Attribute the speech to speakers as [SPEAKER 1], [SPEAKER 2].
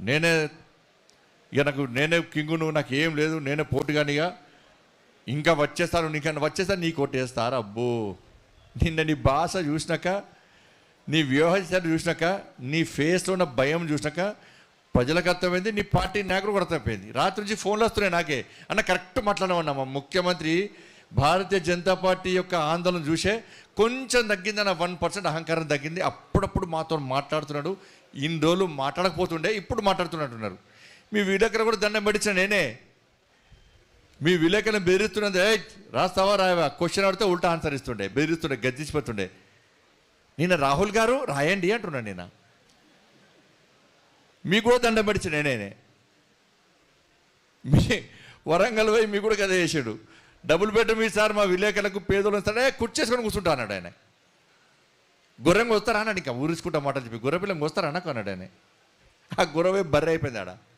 [SPEAKER 1] నేనే ఇక నాకు నేనే కింగు నువ్వు నాకు ఏం లేదు నేనే పోటుగానిగా ఇంకా వచ్చేస్తాను నీకన్నా వచ్చేస్తా నీ కొట్టేస్తారు అబ్బో నిన్న నీ భాష చూసినాక నీ వ్యవహారం చూసినాక నీ ఫేస్లో ఉన్న భయం చూసినాక ప్రజలకు అర్థమైంది నీ పార్టీ నాయకుడు కూడా అర్థమైపోయింది రాత్రి నుంచి ఫోన్లు వస్తున్నాయి నాకే అన్న కరెక్ట్ మాట్లాడమన్నా మా ముఖ్యమంత్రి భారతీయ జనతా పార్టీ యొక్క ఆందోళన చూసే కొంచెం తగ్గిందన్న వన్ పర్సెంట్ అహంకారం తగ్గింది అప్పుడప్పుడు మాతో మాట్లాడుతున్నాడు ఇన్ని రోజులు మాట్లాడకపోతుండే ఇప్పుడు మాట్లాడుతున్నట్టున్నారు మీ విలేకరు కూడా దండం పెట్టించిన నేనే మీ విలేకరులను బెదిరిస్తున్నది "ఏయ్, రాస్తావా రాయవా క్వశ్చన్ అడితే ఉల్టా ఆన్సర్ ఇస్తుండే బెదిరిస్తుండే గద్దించిపోతుండే నేను రాహుల్ గారు రాయండి అంటున్నాను నేను మీకు కూడా దండం పెట్టించిన నేనే మీ వరంగల్ పోయి మీకు కూడా కదా చేసాడు డబుల్ బెడ్ మీ సార్ మా విలేకరులకు పేదలు వస్తాడే కుర్చేసుకొని కూర్చుంటా అన్నాడు ఆయన గుర్రంగా వస్తారా అన్నాడు ఇంకా ఊరించుకుంటా మాట చెప్పి గుర్ర పిల్లం వస్తారా అన్నకు అన్నాడు ఆయన ఆ గుర్రవే బర్రె అయిపోయింది ఆడ